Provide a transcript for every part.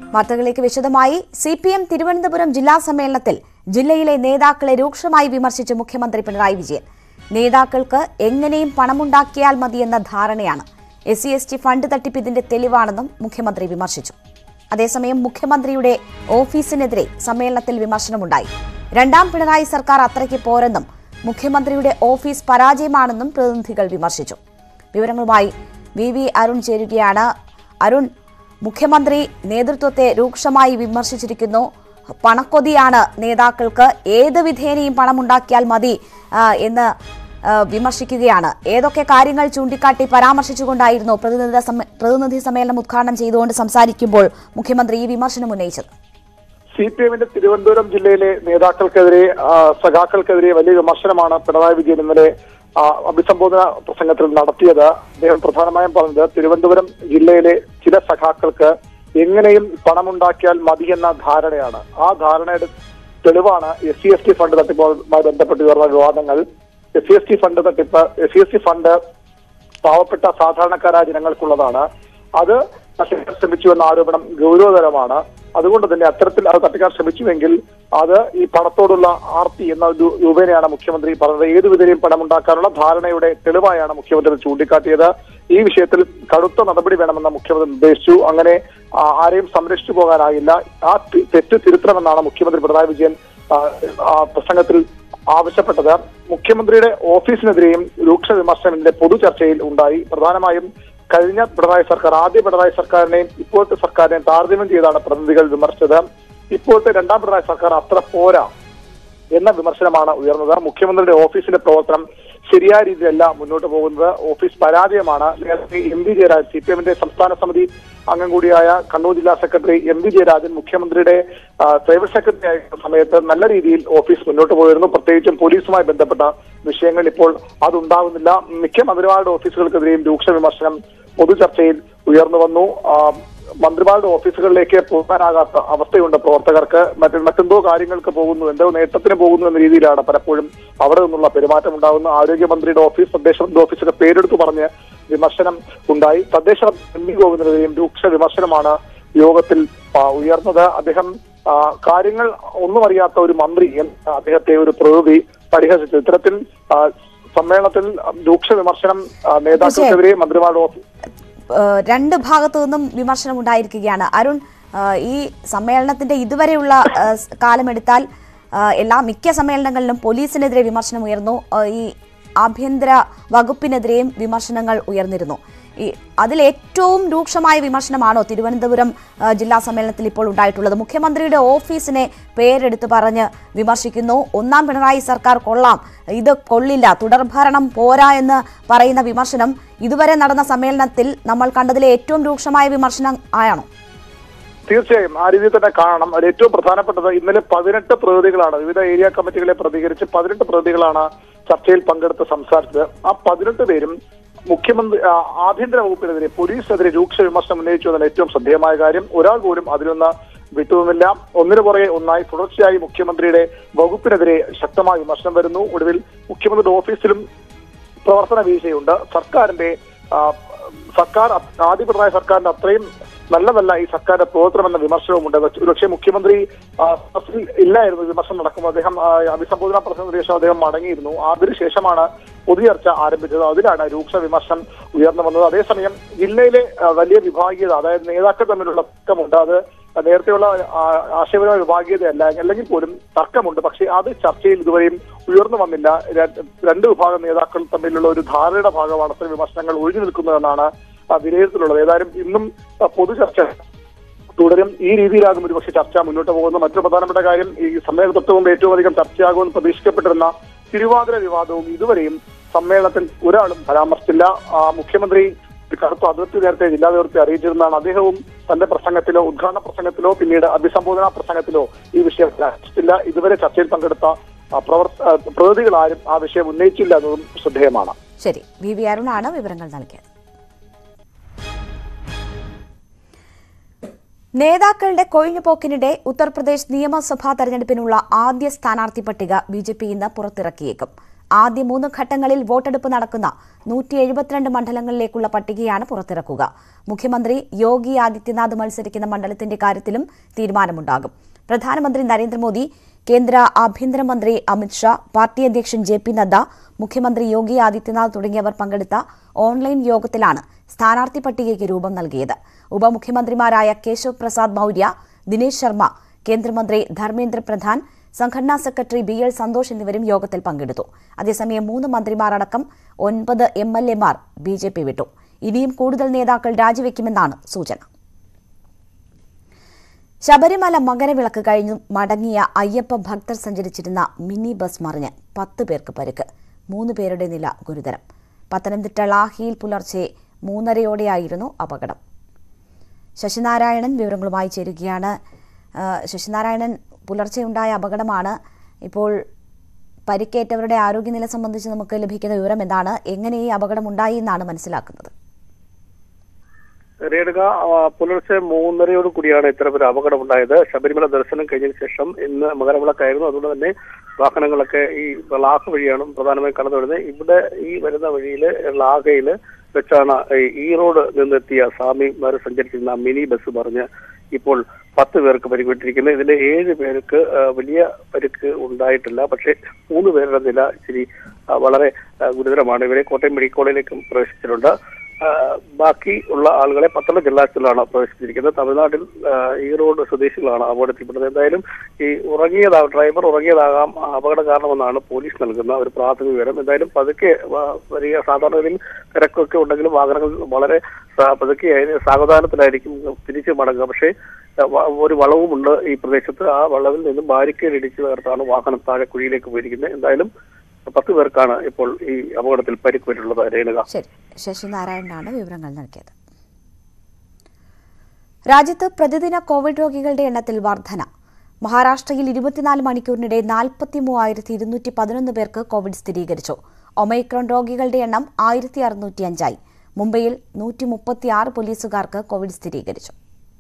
വാർത്തകളിലേക്ക് വിശദമായി C P M Thiruvananthapuram ജില്ലാ സമ്മേളനത്തിൽ ജില്ലയിലെ നേതാക്കളെ രൂക്ഷമായി വിമർശിച്ച് മുഖ്യമന്ത്രി പിണറായി വിജയൻ നേതാക്കൾക്ക് എങ്ങനെയും പണമുണ്ടാക്കിയാൽ മതിയെന്ന ധാരണയാണ് S C S T fund തട്ടിപ്പ് ഇതിന്റെ തെളിവാണെന്നും മുഖ്യമന്ത്രി വിമർശിച്ചു അതേസമയം മുഖ്യമന്ത്രിയുടെ ഓഫീസിനെതിരെ സമ്മേളനത്തിൽ വിമർശനമുണ്ടായി രണ്ടാം പിണറായി സർക്കാർ അത്രയ്ക്ക് പോരെന്നും മുഖ്യമന്ത്രിയുടെ ഓഫീസ് പരാജയമാണെന്നും പ്രതിനിധികൾ വിമർശിച്ചു വിവരങ്ങളുമായി വി വി അരുൺ ചേരുകയാണ് അരുൺ മുഖ്യമന്ത്രി നേതൃത്വത്തെ രൂക്ഷമായി വിമർശിച്ചിരിക്കുന്നു പണക്കൊതിയാണ് നേതാക്കൾക്ക് ഏത് വിധേനയും പണമുണ്ടാക്കിയാൽ മതി ആ, എന്ന് ആ, വിമർശിക്കുകയാണ് ഏതൊക്കെ കാര്യങ്ങൾ ചൂണ്ടിക്കാട്ടി പരാമർശിച്ചുകൊണ്ടായിരുന്നു പ്രതിനിധി സമ്മേ- പ്രതിനിധി സമ്മേളനം ഉദ്ഘാടനം ചെയ്തുകൊണ്ട് സംസാരിക്കുമ്പോൾ മുഖ്യമന്ത്രി ഈ വിമർശനം ഉന്നയിച്ചത് സി പി എമ്മിന്റെ തിരുവനന്തപുരം ജില്ലയിലെ നേതാക്കൾക്കെതിരെ ആ, സഖാക്കൾക്കെതിരെ വലിയ വിമർശനമാണ് പിണറായി വിജയൻ ഇന്നലെ ആ, അഭിസംബോധന പ്രസംഗത്തിൽ നടത്തിയത് അദ്ദേഹം പ്രധാനമായും പറഞ്ഞത് തിരുവനന്തപുരം ജില്ലയിലെ ചില സഖാക്കൾക്ക് എങ്ങനെയും പണമുണ്ടാക്കിയാൽ മതിയെന്ന ധാരണയാണ് ആ ധാരണയുടെ തെളിവാണ് S C S T fund തട്ടിപ്പുമായി ബന്ധപ്പെട്ട് ഉയർന്ന വിവാദങ്ങൾ S C S T fund തട്ടിപ്പ് S C S T fund പാവപ്പെട്ട സാധാരണക്കാരായ ജനങ്ങൾക്കുള്ളതാണ് അത് തട്ടിക്കാൻ ശ്രമിച്ചു എന്ന ആരോപണം ഗൗരവതരമാണ് അതുകൊണ്ട് തന്നെ അത്തരത്തിൽ അത് തട്ടിക്കാൻ ശ്രമിച്ചുവെങ്കിൽ അത് ഈ പണത്തോടുള്ള ആർത്തി എന്ന ഒരു രൂപേണയാണ് മുഖ്യമന്ത്രി പറഞ്ഞത് ഏത് വിധേനയും പണമുണ്ടാക്കാനുള്ള ധാരണയുടെ തെളിവായാണ് മുഖ്യമന്ത്രി ഇത് ചൂണ്ടിക്കാട്ടിയത് ഈ വിഷയത്തിൽ കടുത്ത നടപടി വേണമെന്ന് മുഖ്യമന്ത്രി നിർദ്ദേശിച്ചു അങ്ങനെ ആ, ആരെയും സംരക്ഷിച്ചു പോകാനാകില്ല ആ തി- തെറ്റ് തിരുത്തണമെന്നാണ് മുഖ്യമന്ത്രി പിണറായി വിജയൻ ആ, ആ പ്രസംഗത്തിൽ ആവശ്യപ്പെട്ടത് മുഖ്യമന്ത്രിയുടെ ഓഫീസിനെതിരെയും രൂക്ഷ വിമർശനം ഇതിന്റെ പൊതു ചർച്ചയിൽ ഉണ്ടായി പ്രധാനമായും കഴിഞ്ഞ പിണറായി സർക്കാർ ആദ്യ പിണറായി സർക്കാരിനെയും ഇപ്പോഴത്തെ സർക്കാരിനെയും താരതമ്യം ചെയ്താണ് പ്രതിനിധികൾ വിമർശിച്ചത് ഇപ്പോഴത്തെ രണ്ടാം പിണറായി സർക്കാർ അത്ര പോരാ എന്ന വിമർശനമാണ് ഉയർന്നത് മുഖ്യമന്ത്രിയുടെ ഓഫീസിന്റെ പ്രവർത്തനം ശരിയായ രീതിയിലല്ല മുന്നോട്ട് പോകുന്നത് ഓഫീസ് പരാജയമാണ് നേരത്തെ M V Jayarajan C P എമ്മിന്റെ സംസ്ഥാന സമിതി അംഗം കൂടിയായ കണ്ണൂർ ജില്ലാ സെക്രട്ടറി എം വി ജയരാജൻ മുഖ്യമന്ത്രിയുടെ ആ, പ്രൈവറ്റ് സെക്രട്ടറി ആയിരുന്ന സമയത്ത് നല്ല രീതിയിൽ ഓഫീസ് മുന്നോട്ട് പോയിരുന്നു പ്രത്യേകിച്ചും പോലീസുമായി ബന്ധപ്പെട്ട വിഷയങ്ങൾ ഇപ്പോൾ അതുണ്ടാകുന്നില്ല മിക്ക മന്ത്രിമാരുടെ ഓഫീസുകൾക്കെതിരെയും രൂക്ഷ വിമർശനം പൊതുചർച്ചയിൽ ഉയർന്നു വന്നു ആ, മന്ത്രിമാരുടെ ഓഫീസുകളിലേക്ക് പോകാനാകാത്ത അവസ്ഥയുണ്ട് പ്രവർത്തകർക്ക് മറ്റ് മറ്റെന്തോ കാര്യങ്ങൾക്ക് പോകുന്നു എന്തോ നേട്ടത്തിന് പോകുന്നു എന്ന രീതിയിലാണ് പലപ്പോഴും അവിടെ നിന്നുള്ള പെരുമാറ്റം ഉണ്ടാകുന്ന ആരോഗ്യമന്ത്രിയുടെ ഓഫീസ് തദ്ദേശ ഓഫീസിന്റെ പേരെടുത്ത് പറഞ്ഞ് വിമർശനം ഉണ്ടായി തദ്ദേശ എം വി ഗോവിന്ദനെതിരെയും രൂക്ഷ വിമർശനമാണ് യോഗത്തിൽ ആ, ഉയർന്നത് അദ്ദേഹം ആ, കാര്യങ്ങൾ ഒന്നും അറിയാത്ത ഒരു മന്ത്രി എന്ന് അദ്ദേഹത്തെ ഒരു പ്രതിനിധി പരിഹസിച്ചു ഇത്തരത്തിൽ ആ, സമ്മേളനത്തിൽ രൂക്ഷ വിമർശനം ആ, നേതാക്കൾക്കെതിരെ മന്ത്രിമാരുടെ ഓഫീസ് ഏഹ് രണ്ട് ഭാഗത്തു നിന്നും വിമർശനം ഉണ്ടായിരിക്കുകയാണ് അരുൺ ഏഹ് ഈ സമ്മേളനത്തിന്റെ ഇതുവരെയുള്ള ഏഹ് സ് കാലമെടുത്താൽ ഏഹ് എല്ലാ മിക്ക സമ്മേളനങ്ങളിലും പോലീസിനെതിരെ വിമർശനം ഉയർന്നു ഏഹ് ഈ ആഭ്യന്തര വകുപ്പിനെതിരെയും വിമർശനങ്ങൾ ഉയർന്നിരുന്നു ഈ അതിൽ ഏറ്റവും രൂക്ഷമായ വിമർശനമാണോ തിരുവനന്തപുരം ഏഹ് ജില്ലാ സമ്മേളനത്തിൽ ഇപ്പോൾ ഉണ്ടായിട്ടുള്ളത് മുഖ്യമന്ത്രിയുടെ ഓഫീസിനെ പേരെടുത്ത് പറഞ്ഞ് വിമർശിക്കുന്നു ഒന്നാം പിണറായി സർക്കാർ കൊള്ളാം ഇത് കൊള്ളില്ല തുടർഭരണം പോരാ എന്ന് പറയുന്ന വിമർശനം ഇതുവരെ നടന്ന സമ്മേളനത്തിൽ നമ്മൾ കണ്ടതിലെ ഏറ്റവും രൂക്ഷമായ വിമർശനം ആയാണോ തീർച്ചയായും ആ രീതിയിൽ തന്നെ കാണണം അതിൽ ഏറ്റവും പ്രധാനപ്പെട്ടത് ഇന്നലെ പതിനെട്ട് പ്രതിനിധികളാണ് വിവിധ ഏരിയ കമ്മിറ്റികളെ പ്രതികരിച്ച് പതിനെട്ട് പ്രതിനിധികളാണ് ചർച്ചയിൽ പങ്കെടുത്ത് സംസാരിച്ചത് ആ പതിനെട്ട് പേരും മുഖ്യമന്ത്രി ആ, ആഭ്യന്തര വകുപ്പിനെതിരെ പോലീസിനെതിരെ രൂക്ഷ വിമർശനം ഉന്നയിച്ചു എന്നതാണ് ഏറ്റവും ശ്രദ്ധേയമായ കാര്യം ഒരാൾ പോലും അതിലൊന്ന് വിട്ടുനിന്നില്ല ഒന്നിനു പുറകെ ഒന്നായി തുടർച്ചയായി മുഖ്യമന്ത്രിയുടെ വകുപ്പിനെതിരെ ശക്തമായ വിമർശനം വരുന്നു ഒടുവിൽ മുഖ്യമന്ത്രിയുടെ ഓഫീസിലും പ്രവർത്തന വീഴ്ചയുണ്ട് സർക്കാരിന്റെ ആ, സർക്കാർ അ- ആദ്യ പിണറായി സർക്കാരിന്റെ അത്രയും നല്ലതല്ല ഈ സർക്കാരിന്റെ പ്രവർത്തനം എന്ന വിമർശനവുമുണ്ട് ഒരുപക്ഷെ മുഖ്യമന്ത്രി ആ, സദസ്സിൽ ഇല്ലായിരുന്നു വിമർശനം നടക്കുമ്പോൾ അദ്ദേഹം ആ, അഭിസംബോധന പ്രസംഗത്തിന് ശേഷം അദ്ദേഹം മടങ്ങിയിരുന്നു അതിനുശേഷമാണ് പൊതുചർച്ച ആരംഭിച്ചത് അതിലാണ് രൂക്ഷ വിമർശനം ഉയർന്നു വന്നത് അതേസമയം ജില്ലയിലെ ആ, വലിയ വിഭാഗീയത അതായത് നേതാക്കൾ തമ്മിലുള്ള തർക്കമുണ്ട് അത് നേരത്തെയുള്ള ആ, ആശയപരമായ വിഭാഗീയതയല്ല അല്ലെങ്കിൽ പോലും തർക്കമുണ്ട് പക്ഷേ അത് ചർച്ചയിൽ ഇതുവരെയും ഉയർന്നു വന്നില്ല ര- രണ്ട് വിഭാഗം നേതാക്കൾ തമ്മിലുള്ള ഒരു ധാരണയുടെ ഭാഗമാണ് അത്തരം വിമർശനങ്ങൾ ഒഴിഞ്ഞു നിൽക്കുന്നതെന്നാണ് ആ, വിലയിരുത്തലുള്ളത് ഏതായാലും ഇന്നും ആ, പൊതുചർച്ച തുടരും ഈ രീതിയിലാകും ഒരുപക്ഷെ ചർച്ച മുന്നോട്ട് പോകുന്നത് മറ്റൊരു പ്രധാനപ്പെട്ട കാര്യം ഈ സമ്മേളന തൊട്ട് മുമ്പ് ഏറ്റവും അധികം ചർച്ചയാകുമെന്ന് പ്രതീക്ഷിക്കപ്പെട്ടിരുന്ന തിരുവാതിര വിവാദവും ഇതുവരെയും സമ്മേളനത്തിൽ ഒരാളും പരാമർശിച്ചില്ല ആ, മുഖ്യമന്ത്രി ഒരു കറുത്ത അതിർത്തി നേരത്തെ ജില്ലാ നേതൃത്വത്തെ അറിയിച്ചിരുന്നതാണ് അദ്ദേഹവും തന്റെ പ്രസംഗത്തിലോ ഉദ്ഘാടന പ്രസംഗത്തിലോ പിന്നീട് അഭിസംബോധന പ്രസംഗത്തിലോ ഈ വിഷയം പരാമർശിച്ചില്ല ഇതുവരെ ചർച്ചയിൽ പങ്കെടുത്ത ആ, പ്രവർത്ത ആ, പ്രതിനിധികളാരും ആ വിഷയം ഉന്നയിച്ചില്ല എന്നതും ശ്രദ്ധേയമാണ് ശരി വി വി അരുണാണ് വിവരങ്ങൾ നൽകിയത് നേതാക്കളുടെ കൊഴിഞ്ഞുപോക്കിനിടെ ഉത്തർപ്രദേശ് നിയമസഭാ തെരഞ്ഞെടുപ്പിനുള്ള ആദ്യ സ്ഥാനാർത്ഥി പട്ടിക ബി ജെ പി ഇന്ന് പുറത്തിറക്കിയേക്കും ആദ്യ മൂന്ന് ഘട്ടങ്ങളിൽ വോട്ടെടുപ്പ് നടക്കുന്ന നൂറ്റി എഴുപത്തിരണ്ട് മണ്ഡലങ്ങളിലേക്കുള്ള പട്ടികയാണ് പുറത്തിറക്കുക മുഖ്യമന്ത്രി യോഗി ആദിത്യനാഥ് മത്സരിക്കുന്ന മണ്ഡലത്തിന്റെ കാര്യത്തിലും തീരുമാനമുണ്ടാകും പ്രധാനമന്ത്രി നരേന്ദ്രമോദി കേന്ദ്ര ആഭ്യന്തരമന്ത്രി അമിത്ഷാ പാർട്ടി അധ്യക്ഷൻ ജെ പി നദ്ദ മുഖ്യമന്ത്രി യോഗി ആദിത്യനാഥ് തുടങ്ങിയവർ പങ്കെടുത്ത ഓൺലൈൻ യോഗത്തിലാണ് സ്ഥാനാർത്ഥി പട്ടികയ്ക്ക് രൂപം നൽകിയത് ഉപമുഖ്യമന്ത്രിമാരായ കേശവ് പ്രസാദ് മൌര്യ ദിനേശ് ശർമ്മ കേന്ദ്രമന്ത്രി ധർമ്മേന്ദ്ര പ്രധാൻ സംഘടനാ സെക്രട്ടറി ബി എൽ സന്തോഷ് എന്നിവരും യോഗത്തിൽ പങ്കെടുത്തു അതേസമയം മൂന്ന് മന്ത്രിമാർ അടക്കം ഒൻപത് എം എൽ എമാർ ബി ജെ പി വിട്ടു ഇനിയും കൂടുതൽ നേതാക്കൾ രാജിവെക്കുമെന്നാണ് സൂചന ശബരിമല മകരവിളക്ക് കഴിഞ്ഞു മടങ്ങിയ അയ്യപ്പ ഭക്തർ സഞ്ചരിച്ചിരുന്ന മിനി ബസ് മറിഞ്ഞ് പത്ത് പേർക്ക് പരിക്ക് മൂന്ന് പേരുടെ നില ഗുരുതരം പത്തനംതിട്ട ലാഹിയിൽ പുലർച്ചെ മൂന്നരയോടെയായിരുന്നു അപകടം ശശിനാരായണൻ വിവരങ്ങളുമായി ചേരുകയാണ് ആ, ശശിനാരായണൻ പുലർച്ചെയുണ്ടായ അപകടമാണ് ഇപ്പോൾ പരിക്കേറ്റവരുടെ ആരോഗ്യനില സംബന്ധിച്ച് നമുക്ക് ലഭിക്കുന്ന വിവരം എന്താണ് എങ്ങനെ ഈ അപകടം ഉണ്ടായി എന്നാണ് മനസ്സിലാക്കുന്നത് രേണുക ആ, പുലർച്ചെ മൂന്നരയോട് കൂടിയാണ് ഇത്തരമൊരു അപകടം ഉണ്ടായത് ശബരിമല ദർശനം കഴിഞ്ഞതിന് ശേഷം ഇന്ന് മകരവിളക്കായിരുന്നു അതുകൊണ്ട് തന്നെ വാഹനങ്ങളൊക്കെ ഈ ലാഹ വഴിയാണ് പ്രധാനമായും കടന്നു വരുന്നത് ഇവിടെ ഈ വരുന്ന വഴിയിൽ ലാഹയിൽ വെച്ചാണ് ഈ ഈറോഡ് നിന്നെത്തിയ സ്വാമിമാർ സഞ്ചരിച്ചിരുന്ന മിനി ബസ് പറഞ്ഞ് ഇപ്പോൾ പത്ത് പേർക്ക് പരിക്കേറ്റിരിക്കുന്നത് ഇതിലെ ഏഴ് പേർക്ക് ആ, വലിയ പരിക്ക് ഉണ്ടായിട്ടില്ല പക്ഷേ മൂന്ന് പേരുടെ നില ഇച്ചിരി ആ, വളരെ ആ, ഗുരുതരമാണ് ഇവരെ കോട്ടയം മെഡിക്കൽ കോളേജിലേക്കും പ്രവേശിച്ചിട്ടുണ്ട് ആ, ബാക്കി ഉള്ള ആളുകളെ പത്തനംതിട്ട ജില്ലാസിലാണ് പ്രവേശിച്ചിരിക്കുന്നത് തമിഴ്നാട്ടിൽ ആ, ഈറോഡ് സ്വദേശികളാണ് അപകടത്തിൽപ്പെട്ടത് എന്തായാലും ഈ ഉറങ്ങിയതാ ഡ്രൈവർ ഉറങ്ങിയതാകാം ആ, അപകട കാരണമെന്നാണ് പോലീസ് നൽകുന്ന ഒരു പ്രാഥമിക വിവരം എന്തായാലും പതുക്കെ ആ, വലിയ സാധാരണയിൽ തിരക്കൊക്കെ ഉണ്ടെങ്കിലും വാഹനങ്ങൾ വളരെ സാ- പതുക്കെ ആയി- സാവധാനത്തിലായിരിക്കും തിരിച്ചു മടങ്ങുക പക്ഷേ ആ, വ- ഒരു വളവുമുണ്ട് ഈ പ്രദേശത്ത് ആ വളവിൽ നിന്നും ബാരിക്കേഡ് ഇടിച്ചു തകർത്താണ് വാഹനം താഴെ കുഴിയിലേക്ക് പോയിരിക്കുന്നത് എന്തായാലും പത്ത് പേർക്കാണ് ഇപ്പോൾ ഈ അപകടത്തിൽ പരിക്കുപറ്റുള്ളത് രേണുക ശരി ശശിനാരായണനാണ് വിവരങ്ങൾ നൽകിയത് രാജ്യത്ത് പ്രതിദിന കോവിഡ് രോഗികളുടെ എണ്ണത്തിൽ വർധന മഹാരാഷ്ട്രയിൽ ഇരുപത്തിനാല് മണിക്കൂറിനിടെ നാൽപ്പത്തി മൂവായിരത്തി ഇരുന്നൂറ്റി പതിനൊന്ന് പേർക്ക് കോവിഡ് സ്ഥിരീകരിച്ചു ഒമൈക്രോൺ രോഗികളുടെ എണ്ണം ആയിരത്തി അറുന്നൂറ്റി അഞ്ചായി മുംബൈയിൽ നൂറ്റി മുപ്പത്തിയാറ് പോലീസുകാർക്ക് കോവിഡ് സ്ഥിരീകരിച്ചു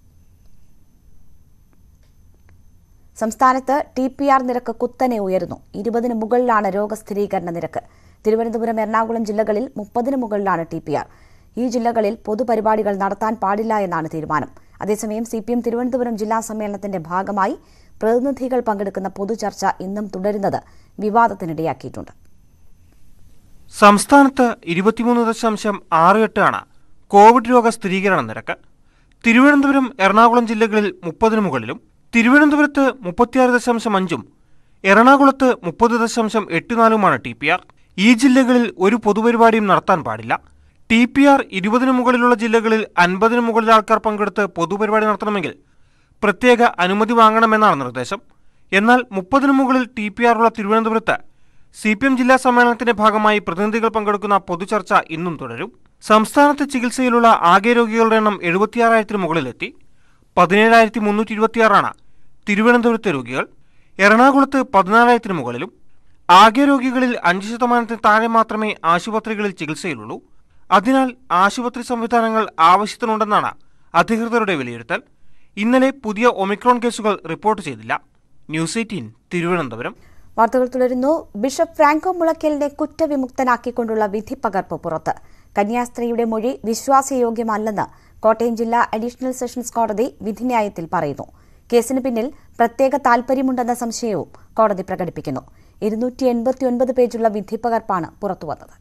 സംസ്ഥാനത്ത് ടി പി ആർ നിരക്ക് കുത്തനെ ഉയരുന്നു ഇരുപതിന് മുകളിലാണ് രോഗസ്ഥിരീകരണ നിരക്ക് തിരുവനന്തപുരം എറണാകുളം ജില്ലകളിൽ മുപ്പതിന് മുകളിലാണ് ടി പി ആർ ഈ ജില്ലകളിൽ പൊതുപരിപാടികൾ നടത്താൻ പാടില്ല എന്നാണ് തീരുമാനം അതേസമയം സി പി എം തിരുവനന്തപുരം ജില്ലാ സമ്മേളനത്തിന്റെ ഭാഗമായി പ്രതിനിധികൾ പങ്കെടുക്കുന്ന പൊതുചർച്ച ഇന്നും തുടരുന്നത് വിവാദത്തിനിടയാക്കിയിട്ടുണ്ട് സംസ്ഥാനത്ത് ഇരുപത്തിമൂന്ന് ദശാംശം ആറ് എട്ടാണ് കോവിഡ് രോഗ സ്ഥിരീകരണ നിരക്ക് തിരുവനന്തപുരം എറണാകുളം ജില്ലകളിൽ മുപ്പതിന് മുകളിലും തിരുവനന്തപുരത്ത് മുപ്പത്തിയാറ് ദശാംശം അഞ്ചും എറണാകുളത്ത് മുപ്പത് ദശാംശം എട്ട് നാലുമാണ് ടി പി ആർ ഈ ജില്ലകളിൽ ഒരു പൊതുപരിപാടിയും നടത്താൻ പാടില്ല ടി പി ആർ ഇരുപതിന് മുകളിലുള്ള ജില്ലകളിൽ അൻപതിന് മുകളിൽ ആൾക്കാർ പങ്കെടുത്ത് പൊതുപരിപാടി നടത്തണമെങ്കിൽ പ്രത്യേക അനുമതി വാങ്ങണമെന്നാണ് നിർദ്ദേശം എന്നാൽ മുപ്പതിനു മുകളിൽ ടി പി ആർ ഉള്ള തിരുവനന്തപുരത്ത് സി പി എം ജില്ലാ സമ്മേളനത്തിന്റെ ഭാഗമായി പ്രതിനിധികൾ പങ്കെടുക്കുന്ന പൊതുചർച്ച ഇന്നും തുടരും സംസ്ഥാനത്ത് ചികിത്സയിലുള്ള ആകെ രോഗികളുടെ എണ്ണം എഴുപത്തിയാറായിരത്തിന് മുകളിലെത്തി പതിനേഴായിരത്തി മുന്നൂറ്റി ഇരുപത്തിയാറാണ് തിരുവനന്തപുരത്തെ രോഗികൾ എറണാകുളത്ത് പതിനാലായിരത്തിന് മുകളിലും ആകെ രോഗികളിൽ അഞ്ച് ശതമാനത്തിന് താഴെ മാത്രമേ ആശുപത്രികളിൽ ചികിത്സയിലുള്ളൂ അതിനാൽ ആശുപത്രി സംവിധാനങ്ങൾ ആവശ്യത്തിനുണ്ടെന്നാണ് അധികൃതരുടെ വിലയിരുത്തൽ ഇന്നലെ പുതിയ ഒമിക്രോൺ കേസുകൾ റിപ്പോർട്ട് ചെയ്തില്ല ന്യൂസ് എയ്റ്റീൻ തിരുവനന്തപുരം വാർത്തകൾ തുടരുന്നു ബിഷപ്പ് ഫ്രാങ്കോ മുളയ്ക്കലിനെ കുറ്റവിമുക്തനാക്കിക്കൊണ്ടുള്ള വിധി പകർപ്പ് പുറത്ത് കന്യാസ്ത്രീയുടെ മൊഴി വിശ്വാസയോഗ്യമല്ലെന്ന് കോട്ടയം ജില്ലാ അഡീഷണൽ സെഷൻസ് കോടതി വിധിന്യായത്തിൽ പറയുന്നു കേസിന് പിന്നിൽ പ്രത്യേക താൽപര്യമുണ്ടെന്ന സംശയവും കോടതി പ്രകടിപ്പിക്കുന്നു ഇരുന്നൂറ്റി എൺപത്തിയൊൻപത് പേജുള്ള വിധിപ്പകർപ്പാണ് പുറത്തുവന്നത്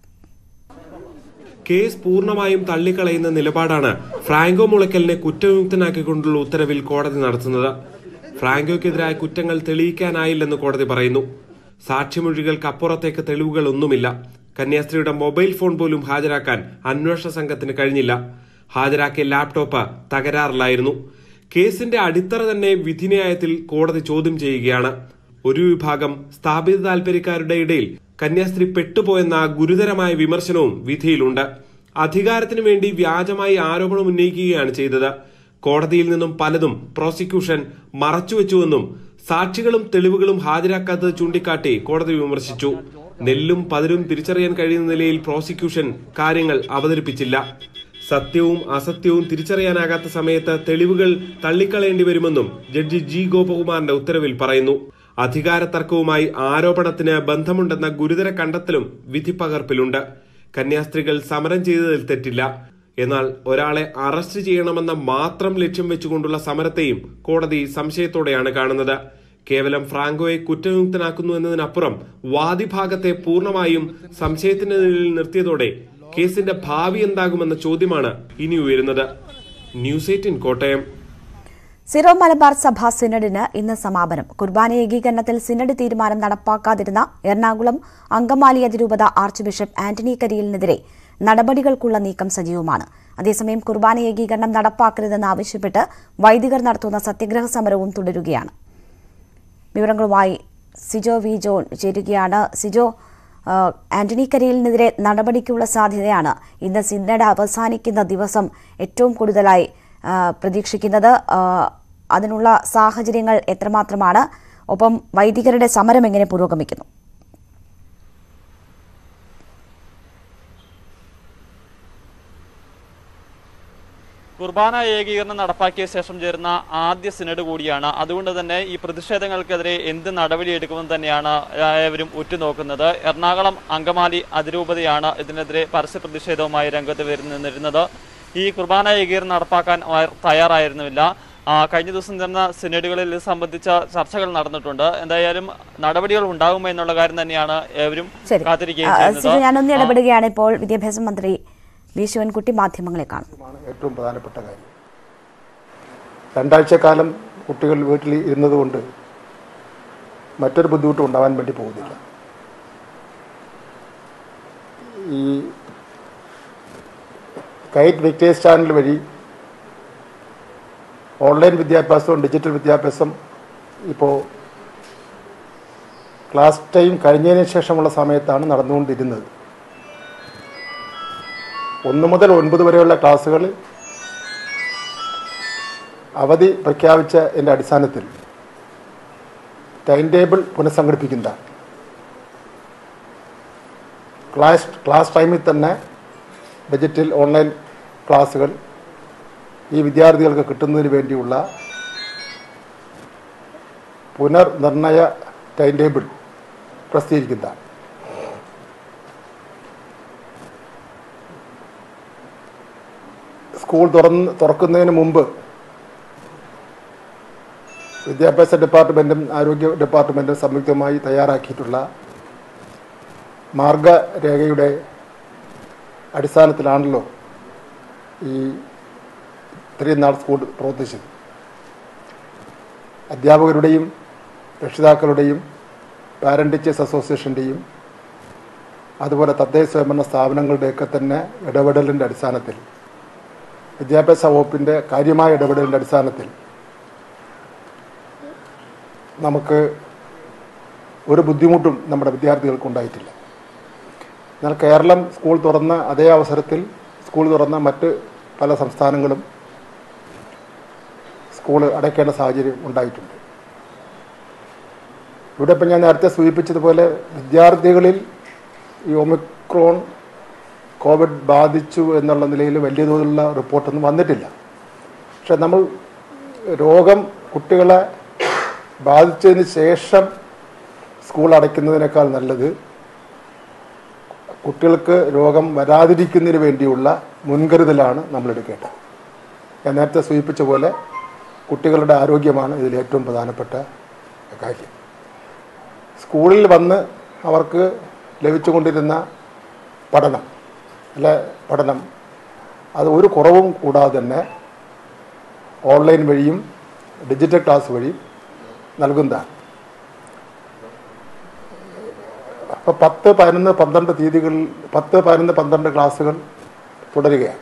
കേസ് പൂർണ്ണമായും തള്ളിക്കളയുന്ന നിലപാടാണ് ഫ്രാങ്കോ മുളയ്ക്കലിനെ കുറ്റവിമുക്തനാക്കിക്കൊണ്ടുള്ള ഉത്തരവിൽ കോടതി നടത്തുന്നത് ഫ്രാങ്കോയ്ക്കെതിരായ കുറ്റങ്ങൾ തെളിയിക്കാനായില്ലെന്ന് കോടതി പറയുന്നു സാക്ഷിമൊഴികൾക്കപ്പുറത്തേക്ക് തെളിവുകളൊന്നുമില്ല കന്യാസ്ത്രീയുടെ മൊബൈൽ ഫോൺ പോലും ഹാജരാക്കാൻ അന്വേഷണ സംഘത്തിന് കഴിഞ്ഞില്ല ഹാജരാക്കിയ ലാപ്ടോപ്പ് തകരാറിലായിരുന്നു കേസിന്റെ അടിത്തറ തന്നെ വിധിന്യായത്തിൽ കോടതി ചോദ്യം ചെയ്യുകയാണ് ഒരു വിഭാഗം സ്ഥാപിത താൽപര്യക്കാരുടെ ഇടയിൽ കന്യാസ്ത്രീ പെട്ടുപോയെന്ന ഗുരുതരമായ വിമർശനവും വിധിയിലുണ്ട് അധികാരത്തിനു വേണ്ടി വ്യാജമായി ആരോപണം ഉന്നയിക്കുകയാണ് ചെയ്തത് കോടതിയിൽ നിന്നും പലതും പ്രോസിക്യൂഷൻ മറച്ചുവെച്ചുവെന്നും സാക്ഷികളും തെളിവുകളും ഹാജരാക്കാത്തത് ചൂണ്ടിക്കാട്ടി കോടതി വിമർശിച്ചു നെല്ലും പതിരും തിരിച്ചറിയാൻ കഴിയുന്ന നിലയിൽ പ്രോസിക്യൂഷൻ കാര്യങ്ങൾ അവതരിപ്പിച്ചില്ല സത്യവും അസത്യവും തിരിച്ചറിയാനാകാത്ത സമയത്ത് തെളിവുകൾ തള്ളിക്കളയേണ്ടി വരുമെന്നും ജഡ്ജി ജി ഗോപകുമാറിന്റെ ഉത്തരവിൽ പറയുന്നു അധികാര തർക്കവുമായി ആരോപണത്തിന് ബന്ധമുണ്ടെന്ന ഗുരുതര കണ്ടെത്തലും വിധിപ്പകർപ്പിലുണ്ട് കന്യാസ്ത്രീകൾ സമരം ചെയ്തതിൽ തെറ്റില്ല എന്നാൽ ഒരാളെ അറസ്റ്റ് ചെയ്യണമെന്ന മാത്രം ലക്ഷ്യം വെച്ചുകൊണ്ടുള്ള സമരത്തെയും കോടതി സംശയത്തോടെയാണ് കാണുന്നത് കേവലം ഫ്രാങ്കോയെ കുറ്റവിമുക്തനാക്കുന്നു എന്നതിനപ്പുറം വാദിഭാഗത്തെ പൂർണ്ണമായും സംശയത്തിന് നിഴലിൽ നിർത്തിയതോടെ കേസിന്റെ ഭാവി എന്താകുമെന്ന ചോദ്യമാണ് ഇനി ഉയരുന്നത് ന്യൂസ് എയ്റ്റീൻ കോട്ടയം സിറോ മലബാർ സഭ സിനഡിന് ഇന്ന് സമാപനം കുർബാന ഏകീകരണത്തിൽ സിനഡ് തീരുമാനം നടപ്പാക്കാതിരുന്ന എറണാകുളം അങ്കമാലി അതിരൂപത ആർച്ച് ബിഷപ്പ് ആന്റണി കരിയലിനെതിരെ നടപടികൾക്കുള്ള നീക്കം സജീവമാണ് അതേസമയം കുർബാന ഏകീകരണം നടപ്പാക്കരുതെന്ന് ആവശ്യപ്പെട്ട് വൈദികർ നടത്തുന്ന സത്യഗ്രഹ സമരവും തുടരുകയാണ് വിവരങ്ങളുമായി സിജോ വി ജോൺ ചേരുകയാണ് സിജോ ആ, ആന്റണി കരിയലിനെതിരെ നടപടിക്കുള്ള സാധ്യതയാണ് ഇന്ന് സിന്നഡ് അവസാനിക്കുന്ന ദിവസം ഏറ്റവും കൂടുതലായി ആ, പ്രതീക്ഷിക്കുന്നത് ആ, അതിനുള്ള സാഹചര്യങ്ങൾ എത്രമാത്രമാണ് ഒപ്പം വൈദികരുടെ സമരം എങ്ങനെ പുരോഗമിക്കുന്നു കുർബാന ഏകീകരണം നടപ്പാക്കിയ ശേഷം ചേരുന്ന ആദ്യ സിനഡ് കൂടിയാണ് അതുകൊണ്ട് തന്നെ ഈ പ്രതിഷേധങ്ങൾക്കെതിരെ എന്ത് നടപടിയെടുക്കുമെന്ന് തന്നെയാണ് ഏവരും ഉറ്റുനോക്കുന്നത് എറണാകുളം അങ്കമാലി അതിരൂപതയാണ് ഇതിനെതിരെ പരസ്യ പ്രതിഷേധവുമായി രംഗത്ത് വരുന്നിരുന്നത് ഈ കുർബാന ഏകീകരണം നടപ്പാക്കാൻ അവർ തയ്യാറായിരുന്നില്ല ആ, കഴിഞ്ഞ ദിവസം നടന്ന സിനഡുകളിൽ ഇത് സംബന്ധിച്ച ചർച്ചകൾ നടന്നിട്ടുണ്ട് എന്തായാലും നടപടികൾ ഉണ്ടാകുമോ എന്നുള്ള കാര്യം തന്നെയാണ് ഏവരും ശരി കാത്തിരിക്കുകയും ആ, സിജു ചെയ്യുന്നത് ഞാനൊന്ന് ഇടപെടുകയാണ് ഇപ്പോൾ വിദ്യാഭ്യാസ മന്ത്രി വി ശിവൻകുട്ടി മാധ്യമങ്ങളെ കാണും ആണ് ഏറ്റവും പ്രധാനപ്പെട്ട കാര്യം രണ്ടാഴ്ചക്കാലം കുട്ടികൾ വീട്ടിൽ ഇരുന്നതുകൊണ്ട് മറ്റൊരു ബുദ്ധിമുട്ടും ഉണ്ടാവാൻ വേണ്ടി പോകുന്നില്ല ഈ കൈറ്റ് വിക്ടേഴ്സ് ചാനൽ വഴി ഓൺലൈൻ വിദ്യാഭ്യാസവും ഡിജിറ്റൽ വിദ്യാഭ്യാസം ഇപ്പോൾ ക്ലാസ് ടൈം കഴിഞ്ഞതിന് ശേഷമുള്ള സമയത്താണ് നടന്നുകൊണ്ടിരുന്നത് ഒന്ന് മുതൽ ഒൻപത് വരെയുള്ള ക്ലാസ്സുകൾ അവധി പ്രഖ്യാപിച്ച എൻ്റെ അടിസ്ഥാനത്തിൽ ടൈം ടേബിൾ പുനഃസംഘടിപ്പിക്കുന്നതാണ് ക്ലാസ് ക്ലാസ് ടൈമിൽ തന്നെ ഡിജിറ്റൽ ഓൺലൈൻ ക്ലാസ്സുകൾ ഈ വിദ്യാർത്ഥികൾക്ക് കിട്ടുന്നതിന് വേണ്ടിയുള്ള പുനർനിർണയ ടൈം ടേബിൾ പ്രസിദ്ധീകരിക്കുന്നതാണ് സ്കൂൾ തുറന്ന് തുറക്കുന്നതിന് മുമ്പ് വിദ്യാഭ്യാസ ഡിപ്പാർട്ട്മെൻറ്റും ആരോഗ്യ ഡിപ്പാർട്ട്മെൻറ്റും സംയുക്തമായി തയ്യാറാക്കിയിട്ടുള്ള മാർഗരേഖയുടെ അടിസ്ഥാനത്തിലാണല്ലോ ഈ ഇത്രയും നാൾ സ്കൂൾ പ്രവർത്തിച്ചത് അധ്യാപകരുടെയും രക്ഷിതാക്കളുടെയും പാരന്റ് ടീച്ചേഴ്സ് അസോസിയേഷൻ്റെയും അതുപോലെ തദ്ദേശ സ്വയംഭരണ സ്ഥാപനങ്ങളുടെയൊക്കെ തന്നെ ഇടപെടലിൻ്റെ അടിസ്ഥാനത്തിൽ വിദ്യാഭ്യാസ വകുപ്പിൻ്റെ കാര്യമായ ഇടപെടലിൻ്റെ അടിസ്ഥാനത്തിൽ നമുക്ക് ഒരു ബുദ്ധിമുട്ടും നമ്മുടെ വിദ്യാർത്ഥികൾക്ക് ഉണ്ടായിട്ടില്ല എന്നാൽ കേരളം സ്കൂൾ തുറന്ന അതേ അവസരത്തിൽ സ്കൂൾ തുറന്ന മറ്റ് പല സംസ്ഥാനങ്ങളും സ്കൂൾ അടയ്ക്കേണ്ട സാഹചര്യം ഉണ്ടായിട്ടുണ്ട് ഇവിടെ ഇപ്പം ഞാൻ നേരത്തെ സൂചിപ്പിച്ചതുപോലെ വിദ്യാർത്ഥികളിൽ ഈ ഒമിക്രോൺ കോവിഡ് ബാധിച്ചു എന്നുള്ള നിലയിൽ വലിയ തോതിലുള്ള റിപ്പോർട്ടൊന്നും വന്നിട്ടില്ല പക്ഷെ നമ്മൾ രോഗം കുട്ടികളെ ബാധിച്ചതിന് ശേഷം സ്കൂൾ അടയ്ക്കുന്നതിനേക്കാൾ നല്ലത് കുട്ടികൾക്ക് രോഗം വരാതിരിക്കുന്നതിന് വേണ്ടിയുള്ള മുൻകരുതലാണ് നമ്മൾ എടുക്കേണ്ടത് ഞാൻ നേരത്തെ സൂചിപ്പിച്ച പോലെ കുട്ടികളുടെ ആരോഗ്യമാണ് ഇതിൽ ഏറ്റവും പ്രധാനപ്പെട്ട കാര്യം സ്കൂളിൽ വന്ന് അവർക്ക് ലഭിച്ചുകൊണ്ടിരുന്ന പഠനം അല്ല പഠനം അത് ഒരു കുറവും കൂടാതെ തന്നെ ഓൺലൈൻ വഴിയും ഡിജിറ്റൽ ക്ലാസ് വഴിയും നൽകുന്നതാണ് അപ്പോൾ പത്ത് പതിനൊന്ന് പന്ത്രണ്ട് തീയതികളിൽ പത്ത് പതിനൊന്ന് പന്ത്രണ്ട് ക്ലാസ്സുകൾ തുടരുകയാണ്